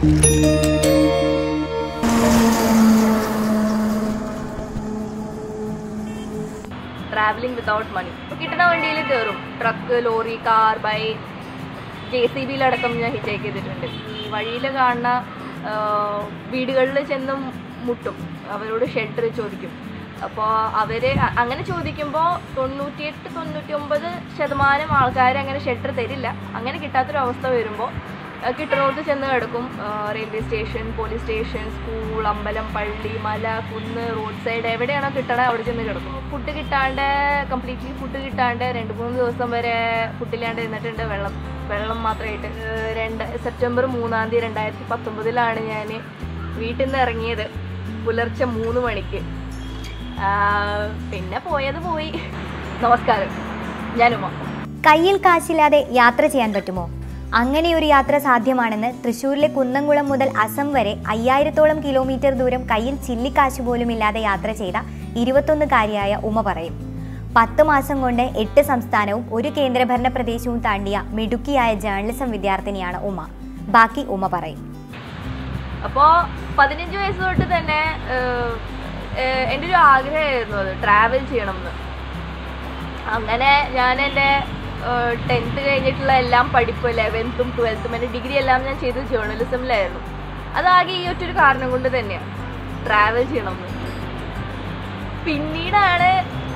travelling without മണി കിട്ടുന്ന വണ്ടിയിൽ കയറും truck lorry car bike J C ബിയിലടക്കം ഞാൻ ഹിറ്റേക്ക് ചെയ്തിട്ടുണ്ട് ഈ വഴിയിൽ കാണുന്ന വീടുകളിൽ ചെന്ന് മുട്ടും അവരോട് ഷെൽട്ടർ ചോദിക്കും അപ്പോൾ അവർ അങ്ങനെ ചോദിക്കുമ്പോൾ തൊണ്ണൂറ്റിയെട്ട് തൊണ്ണൂറ്റി ഒമ്പത് ശതമാനം ആൾക്കാർ അങ്ങനെ ഷെൽട്ടർ തരില്ല അങ്ങനെ കിട്ടാത്തൊരവസ്ഥ വരുമ്പോൾ കിട്ടുന്നിടത്ത് ചെന്ന് കിടക്കും railway station police station school അമ്പലം പള്ളി മല കുന്ന് റോഡ് സൈഡ് എവിടെയാണോ കിട്ടണത് അവിടെ ചെന്ന് കിടക്കും ഫുഡ് കിട്ടാണ്ട് കംപ്ലീറ്റ്ലി ഫുഡ് കിട്ടാണ്ട് രണ്ട് മൂന്ന് ദിവസം വരെ ഫുഡില്ലാണ്ട് ഇരുന്നിട്ടുണ്ട് വെള്ളം വെള്ളം മാത്രമായിട്ട് ഏഹ് രണ്ട് സെപ്റ്റംബർ മൂന്നാം തീയതി രണ്ടായിരത്തി പത്തൊമ്പതിലാണ് ഞാൻ വീട്ടിൽ നിന്ന് ഇറങ്ങിയത് പുലർച്ചെ മൂന്ന് മണിക്ക് ആഹ് പിന്നെ പോയത് പോയി നമസ്കാരം ഞാനുമ കയ്യിൽ കാശില്ലാതെ യാത്ര ചെയ്യാൻ പറ്റുമോ അങ്ങനെ ഒരു യാത്ര സാധ്യമാണെന്ന് തൃശ്ശൂരിലെ കുന്നംകുളം മുതൽ അസം വരെ അയ്യായിരത്തോളം കിലോമീറ്റർ ദൂരം കയ്യിൽ ചില്ലിക്കാശ് പോലും ഇല്ലാതെ യാത്ര ചെയ്ത ഇരുപത്തൊന്നുകാരിയായ ഉമ പറയും പത്ത് മാസം കൊണ്ട് എട്ട് സംസ്ഥാനവും ഒരു കേന്ദ്രഭരണ പ്രദേശവും താണ്ടിയ മിടുക്കിയായ ജേർണലിസം വിദ്യാർത്ഥിനിയാണ് ഉമ ബാക്കി ഉമ പറയും അപ്പോൾ പതിനഞ്ച് വയസ്സ് തൊട്ട് തന്നെ ഏഹ്, ഏഹ്, എൻ്റെ ഒരു ആഗ്രഹമായിരുന്നു അത് ട്രാവൽ ചെയ്യണം എന്ന് അങ്ങനെ ഞാൻ എൻ്റെ ടെൻത്ത് കഴിഞ്ഞിട്ടുള്ള എല്ലാം പഠിപ്പ് ലെവൻത്തും ട്വൽത്തും എൻ്റെ ഡിഗ്രി എല്ലാം ഞാൻ ചെയ്തത് ജേർണലിസമിലായിരുന്നു അതാകെ ഈ ഒറ്റൊരു കാരണം കൊണ്ട് തന്നെയാണ് ട്രാവൽ ചെയ്യണം എന്ന് പിന്നീടാണ്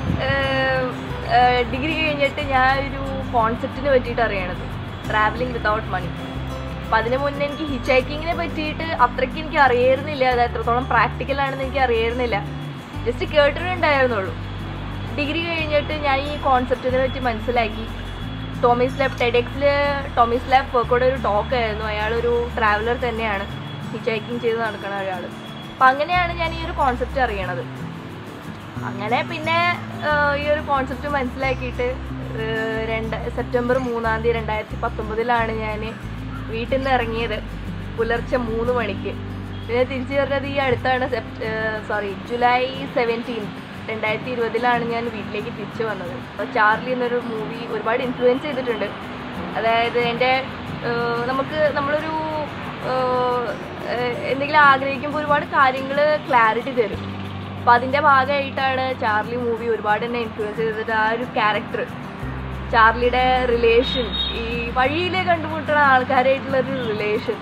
ഡിഗ്രി കഴിഞ്ഞിട്ട് ഞാൻ ഒരു കോൺസെപ്റ്റിനെ പറ്റിയിട്ട് അറിയണത് ട്രാവലിംഗ് വിതൗട്ട് മണി അപ്പം അതിന് മുന്നേ എനിക്ക് ഹിച്ച് ഹൈക്കിങ്ങിനെ പറ്റിയിട്ട് അത്രയ്ക്ക് എനിക്ക് അറിയായിരുന്നില്ല അത് എത്രത്തോളം പ്രാക്ടിക്കൽ ആണെന്ന് എനിക്ക് അറിയായിരുന്നില്ല ജസ്റ്റ് കേട്ടിട്ടുണ്ടായിരുന്നുള്ളൂ ഡിഗ്രി കഴിഞ്ഞിട്ട് ഞാൻ ഈ കോൺസെപ്റ്റിനെ പറ്റി മനസ്സിലാക്കി ടോമിസ് ലാബ് ടെഡെക്സിൽ ടോമിസ് ലാബ് ഫോക്കോടെ ഒരു ടോക്ക് ആയിരുന്നു അയാളൊരു ട്രാവലർ തന്നെയാണ് ഹിച്ച് ഹൈക്കിങ് ചെയ്ത് നടക്കുന്ന ഒരാൾ അപ്പം അങ്ങനെയാണ് ഞാൻ ഈ ഒരു കോൺസെപ്റ്റ് അറിയണത് അങ്ങനെ പിന്നെ ആഹ്, ഈ ഒരു കോൺസെപ്റ്റ് മനസ്സിലാക്കിയിട്ട് ആഹ്, രണ്ട് സെപ്റ്റംബർ മൂന്നാം തീയതി രണ്ടായിരത്തി പത്തൊമ്പതിലാണ് ഞാൻ വീട്ടിൽ നിന്ന് ഇറങ്ങിയത് പുലർച്ചെ മൂന്ന് മണിക്ക് പിന്നെ തിരിച്ചു വരുന്നത് ഈ അടുത്താണ് സോറി ജൂലൈ സെവൻറ്റീൻ രണ്ടായിരത്തി ഇരുപതിലാണ് ഞാൻ വീട്ടിലേക്ക് തിരിച്ചു വന്നത് അപ്പോൾ ചാർലി എന്നൊരു മൂവി ഒരുപാട് ഇൻഫ്ലുവൻസ് ചെയ്തിട്ടുണ്ട് അതായത് എൻ്റെ ആഹ്, നമുക്ക് നമ്മളൊരു ആഹ്, ഏഹ്, എന്തെങ്കിലും ആഗ്രഹിക്കുമ്പോൾ ഒരുപാട് കാര്യങ്ങൾ ക്ലാരിറ്റി തരും അപ്പോൾ അതിൻ്റെ ഭാഗമായിട്ടാണ് ചാർലി മൂവി ഒരുപാട് എന്നെ ഇൻഫ്ലുവൻസ് ചെയ്തിട്ട് ആ ഒരു ക്യാരക്ടർ ചാർലിയുടെ റിലേഷൻ ഈ വഴിയിൽ കണ്ടുമുട്ടുന്ന ആൾക്കാരായിട്ടുള്ള ഒരു റിലേഷൻ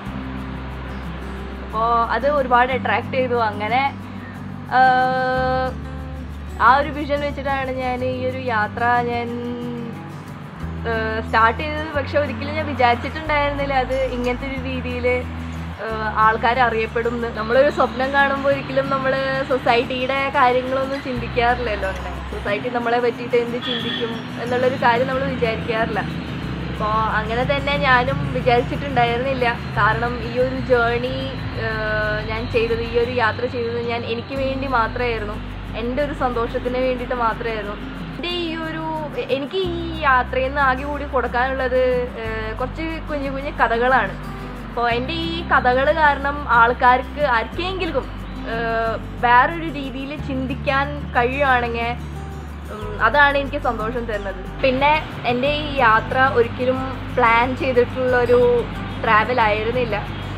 അപ്പോൾ അത് ഒരുപാട് അട്രാക്ട് ചെയ്തു അങ്ങനെ ആഹ്, ആ ഒരു വിഷൻ വെച്ചിട്ടാണ് ഞാൻ ഈ ഒരു യാത്ര ഞാൻ സ്റ്റാർട്ട് ചെയ്തത് പക്ഷെ ഒരിക്കലും ഞാൻ വിചാരിച്ചിട്ടുണ്ടായിരുന്നില്ല അത് ഇങ്ങനത്തെ ഒരു രീതിയിൽ ആൾക്കാർ അറിയപ്പെടും എന്ന് നമ്മളൊരു സ്വപ്നം കാണുമ്പോൾ ഒരിക്കലും നമ്മൾ സൊസൈറ്റിയുടെ കാര്യങ്ങളൊന്നും ചിന്തിക്കാറില്ലല്ലോ അങ്ങനെ സൊസൈറ്റി നമ്മളെ പറ്റിയിട്ട് എന്ത് ചിന്തിക്കും എന്നുള്ളൊരു കാര്യം നമ്മൾ വിചാരിക്കാറില്ല അപ്പോൾ അങ്ങനെ തന്നെ ഞാനും വിചാരിച്ചിട്ടുണ്ടായിരുന്നില്ല കാരണം ഈ ഒരു ജേണി ഞാൻ ചെയ്തത് ഈ ഒരു യാത്ര ചെയ്തത് ഞാൻ എനിക്ക് വേണ്ടി മാത്രമായിരുന്നു എൻ്റെ ഒരു സന്തോഷത്തിന് വേണ്ടിയിട്ട് മാത്രമായിരുന്നു എൻ്റെ ഈ ഒരു എനിക്ക് ഈ യാത്രയിൽ നിന്ന് ആകെ കൂടി കൊടുക്കാനുള്ളത് ഏഹ്, കുറച്ച് കുഞ്ഞു കുഞ്ഞു കഥകളാണ് അപ്പോൾ എൻ്റെ ഈ കഥകൾ കാരണം ആൾക്കാർക്ക് ആർക്കെങ്കിലും ഏഹ്, വേറൊരു രീതിയിൽ ചിന്തിക്കാൻ കഴിയുകയാണെങ്കിൽ ഉം, അതാണ് എനിക്ക് സന്തോഷം തരുന്നത് പിന്നെ എൻ്റെ ഈ യാത്ര ഒരിക്കലും പ്ലാൻ ചെയ്തിട്ടുള്ള ഒരു ട്രാവൽ ആയിരുന്നില്ല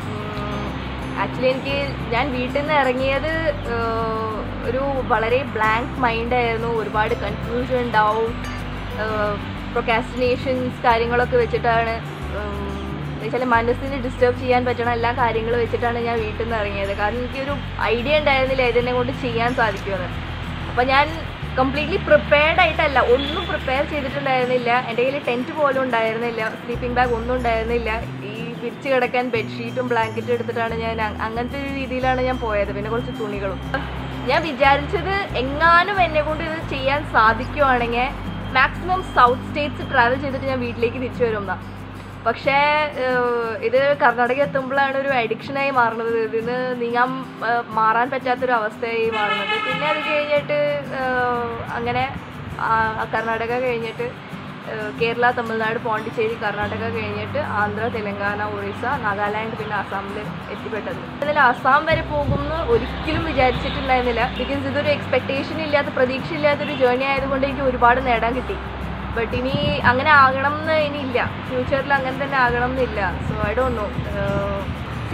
ആക്ച്വലി എനിക്ക് ഞാൻ വീട്ടിൽ നിന്ന് ഇറങ്ങിയത് ഏഹ്, ഒരു വളരെ ബ്ലാങ്ക് മൈൻഡായിരുന്നു ഒരുപാട് കൺഫ്യൂഷൻ ഡൗട്ട് പ്രൊക്കാസ്റ്റിനേഷൻസ് കാര്യങ്ങളൊക്കെ വെച്ചിട്ടാണ് വെച്ചാൽ മനസ്സിന് ഡിസ്റ്റർബ് ചെയ്യാൻ പറ്റണ എല്ലാ കാര്യങ്ങളും വെച്ചിട്ടാണ് ഞാൻ വീട്ടിൽ നിന്ന് ഇറങ്ങിയത് കാരണം എനിക്കൊരു ഐഡിയ ഉണ്ടായിരുന്നില്ല ഇതിനെ കൊണ്ട് ചെയ്യാൻ സാധിക്കുമെന്ന് അപ്പം ഞാൻ കംപ്ലീറ്റ്ലി പ്രിപ്പയർഡ് ആയിട്ടല്ല ഒന്നും പ്രിപ്പയർ ചെയ്തിട്ടുണ്ടായിരുന്നില്ല എൻ്റെ കയ്യിൽ ടെൻറ്റ് പോലും ഉണ്ടായിരുന്നില്ല സ്ലീപ്പിംഗ് ബാഗ് ഒന്നും ഉണ്ടായിരുന്നില്ല ഈ വിരിച്ച് കിടക്കാൻ ബെഡ്ഷീറ്റും ബ്ലാങ്കറ്റും എടുത്തിട്ടാണ് ഞാൻ അ- അങ്ങനത്തെ ഒരു രീതിയിലാണ് ഞാൻ പോയത് പിന്നെ കുറച്ച് തുണികളും ഞാൻ വിചാരിച്ചത് എങ്ങാനും എന്നെ കൊണ്ട് ഇത് ചെയ്യാൻ സാധിക്കുവാണെങ്കിൽ മാക്സിമം സൗത്ത് സ്റ്റേറ്റ്സ് ട്രാവൽ ചെയ്തിട്ട് ഞാൻ വീട്ടിലേക്ക് തിരിച്ചു വരുന്ന പക്ഷേ ഏഹ്, ഇത് കർണാടക എത്തുമ്പോഴാണ് ഒരു അഡിക്ഷനായി മാറുന്നത് ഇതിന് നീങ്ങാൻ ഏഹ്, മാറാൻ പറ്റാത്തൊരു അവസ്ഥയായി മാറുന്നത് പിന്നെ അത് കഴിഞ്ഞിട്ട് ഏഹ്, അങ്ങനെ ആ, കർണാടക കഴിഞ്ഞിട്ട് ഏഹ്, കേരള തമിഴ്നാട് പോണ്ടിച്ചേരി കർണാടക കഴിഞ്ഞിട്ട് ആന്ധ്ര തെലങ്കാന ഒറീസ നാഗാലാൻഡ് പിന്നെ ആസാമിൽ എത്തിപ്പെട്ടത് അതിൽ ആസാം വരെ പോകുമെന്ന് ഒരിക്കലും വിചാരിച്ചിട്ടുണ്ടായിരുന്നില്ല ബിക്കോസ് ഇതൊരു എക്സ്പെക്ടേഷൻ ഇല്ലാത്ത പ്രതീക്ഷ ഇല്ലാത്തൊരു ജേർണി ആയതുകൊണ്ട് എനിക്ക് ഒരുപാട് നേടാൻ കിട്ടി ബട്ട് ഇനി അങ്ങനെ ആകണം എന്ന് ഇനിയില്ല ഫ്യൂച്ചറിൽ അങ്ങനെ തന്നെ ആകണം എന്നില്ല so I don't know see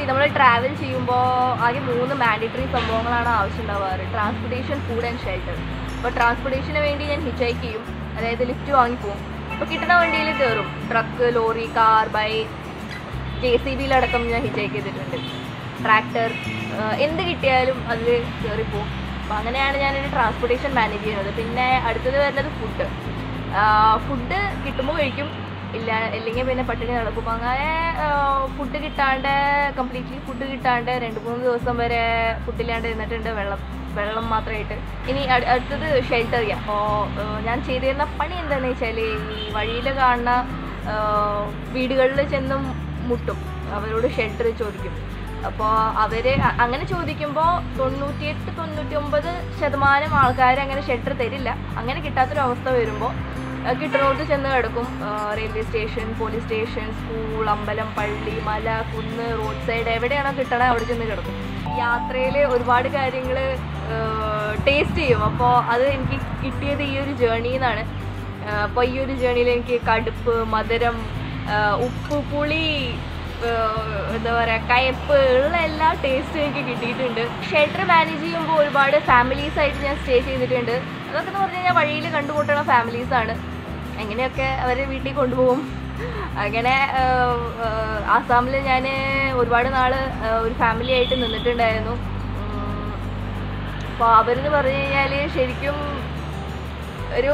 നമ്മൾ ട്രാവൽ ചെയ്യുമ്പോൾ ആകെ മൂന്ന് മാൻഡേറ്ററി സംഭവങ്ങളാണ് ആവശ്യം ഉണ്ടാവാറ് ട്രാൻസ്പോർട്ടേഷൻ ഫുഡ് ആൻഡ് ഷെൽട്ടർ അപ്പോൾ ട്രാൻസ്പോർട്ടേഷന് വേണ്ടി ഞാൻ ഹിച്ചൈക്ക് ചെയ്യും അതായത് ലിഫ്റ്റ് വാങ്ങിപ്പോവും അപ്പോൾ കിട്ടുന്ന വണ്ടിയിൽ കയറും truck lorry car bike J C ബിയിലടക്കം ഞാൻ ഹിച്ചൈക്ക് ചെയ്തിട്ടുണ്ട് ട്രാക്ടർ എന്ത് കിട്ടിയാലും അതിൽ കയറിപ്പോവും അപ്പോൾ അങ്ങനെയാണ് ഞാനൊരു ട്രാൻസ്പോർട്ടേഷൻ മാനേജ് ചെയ്യുന്നത് പിന്നെ അടുത്തത് വരുന്നത് ഫുഡ് ഫുഡ് കിട്ടുമ്പോൾ കഴിക്കും ഇല്ല ഇല്ലെങ്കിൽ പിന്നെ പട്ടിണി നടക്കും അങ്ങനെ ഫുഡ് കിട്ടാണ്ട് കംപ്ലീറ്റ്ലി ഫുഡ് കിട്ടാണ്ട് രണ്ട് മൂന്ന് ദിവസം വരെ ഫുഡില്ലാണ്ട് ഇരുന്നിട്ടുണ്ട് വെള്ളം വെള്ളം മാത്രമായിട്ട് ഇനി അട്- അടുത്തത് ഷെൽട്ടർ ചെയ്യാം അപ്പോൾ ഞാൻ ചെയ്തിരുന്ന പണി എന്താണെന്ന് വെച്ചാൽ ഈ വഴിയിൽ കാണുന്ന വീടുകളിൽ ചെന്നും മുട്ടും അവരോട് ഷെൽട്ടർ ചോദിക്കും അപ്പോൾ അവർ അങ്ങനെ ചോദിക്കുമ്പോൾ തൊണ്ണൂറ്റിയെട്ട് തൊണ്ണൂറ്റി ഒമ്പത് ശതമാനം ആൾക്കാർ അങ്ങനെ ഷെൽട്ടർ തരില്ല അങ്ങനെ കിട്ടാത്തൊരു അവസ്ഥ വരുമ്പോൾ കിട്ടുന്നോട്ട് ചെന്ന് കിടക്കും railway station police station school അമ്പലം പള്ളി മല കുന്ന് റോഡ് സൈഡ് എവിടെയാണോ കിട്ടണത് അവിടെ ചെന്ന് കിടക്കും യാത്രയിൽ ഒരുപാട് കാര്യങ്ങൾ ടേസ്റ്റ് ചെയ്യും അപ്പോൾ അത് എനിക്ക് കിട്ടിയത് ഈ ഒരു ജേർണിയിൽ നിന്നാണ് അപ്പോൾ ഈ ഒരു ജേർണിയിൽ എനിക്ക് കടുപ്പ് മധുരം ആ, ഉപ്പ് പുളി ആ, എന്താ പറയുക കയപ്പ് ഉള്ള എല്ലാ ടേസ്റ്റും എനിക്ക് കിട്ടിയിട്ടുണ്ട് ഷെൽട്ടർ മാനേജ് ചെയ്യുമ്പോൾ ഒരുപാട് ഫാമിലീസ് ആയിട്ട് ഞാൻ സ്റ്റേ ചെയ്തിട്ടുണ്ട് അതൊക്കെ എന്ന് പറഞ്ഞു കഴിഞ്ഞാൽ വഴിയിൽ കണ്ടുമുട്ടുന്ന ഫാമിലീസാണ് എങ്ങനെയൊക്കെ അവരെ വീട്ടിൽ കൊണ്ടുപോകും അങ്ങനെ ആസാമിൽ ഞാൻ ഒരുപാട് നാൾ ഒരു ഫാമിലി ആയിട്ട് നിന്നിട്ടുണ്ടായിരുന്നു അപ്പോൾ അവരെന്ന് പറഞ്ഞു കഴിഞ്ഞാൽ ശരിക്കും ഒരു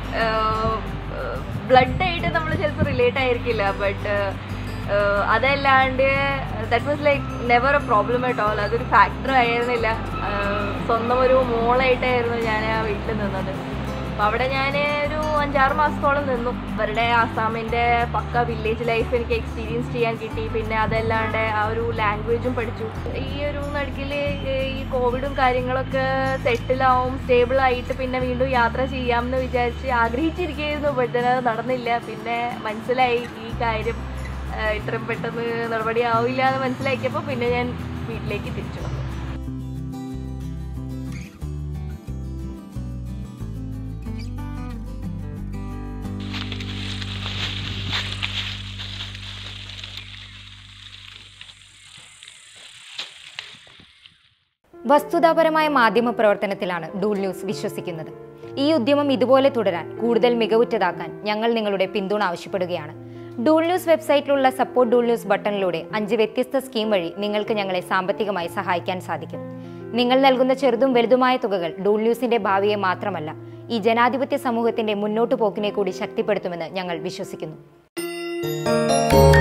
ബ്ലഡ് ആയിട്ട് നമ്മൾ ചിലപ്പോൾ റിലേറ്റ് ആയിരിക്കില്ല ബട്ട് അതല്ലാണ്ട് that was like never a problem at all അതൊരു ഫാക്ടർ ആയിരുന്നില്ല ആഹ് സ്വന്തം ഒരു മോളായിട്ടായിരുന്നു ഞാൻ ആ വീട്ടിൽ നിന്നത് അപ്പോൾ അവിടെ ഞാൻ ഒരു അഞ്ചാറ് മാസത്തോളം നിന്നു അവരുടെ ആസാമിൻ്റെ പക്ക വില്ലേജ് ലൈഫ് എനിക്ക് എക്സ്പീരിയൻസ് ചെയ്യാൻ കിട്ടി പിന്നെ അതല്ലാണ്ട് ആ ഒരു ലാംഗ്വേജും പഠിച്ചു ഈ ഒരു നടുക്കിൽ ഈ കോവിഡും കാര്യങ്ങളൊക്കെ സെറ്റിലാവും സ്റ്റേബിൾ ആയിട്ട് പിന്നെ വീണ്ടും യാത്ര ചെയ്യാമെന്ന് വിചാരിച്ച് ആഗ്രഹിച്ചിരിക്കുകയായിരുന്നു പക്ഷേ അത് നടന്നില്ല പിന്നെ മനസ്സിലായി ഈ കാര്യം ആ, ഇത്രയും പെട്ടെന്ന് നടപടി ആവില്ല എന്ന് മനസ്സിലാക്കിയപ്പോൾ പിന്നെ ഞാൻ വീട്ടിലേക്ക് തിരിച്ചു വന്നു വസ്തുതാപരമായ മാധ്യമ പ്രവർത്തനത്തിലാണ് ഡൂൾ ന്യൂസ് വിശ്വസിക്കുന്നത് ഈ ഉദ്യമം ഇതുപോലെ തുടരാൻ കൂടുതൽ മികവുറ്റതാക്കാൻ ഞങ്ങൾ നിങ്ങളുടെ പിന്തുണ ആവശ്യപ്പെടുകയാണ് ഡൂൾ ന്യൂസ് വെബ്സൈറ്റിലുള്ള സപ്പോർട്ട് ഡൂൾ ന്യൂസ് ബട്ടണിലൂടെ അഞ്ച് വ്യത്യസ്ത സ്കീം വഴി നിങ്ങൾക്ക് ഞങ്ങളെ സാമ്പത്തികമായി സഹായിക്കാൻ സാധിക്കും നിങ്ങൾ നൽകുന്ന ചെറുതും വലുതുമായ തുകകൾ ഡൂൾ ന്യൂസിന്റെ ഭാവിയെ മാത്രമല്ല ഈ ജനാധിപത്യ സമൂഹത്തിന്റെ മുന്നോട്ടു പോക്കിനെ കൂടി ശക്തിപ്പെടുത്തുമെന്ന് ഞങ്ങൾ വിശ്വസിക്കുന്നു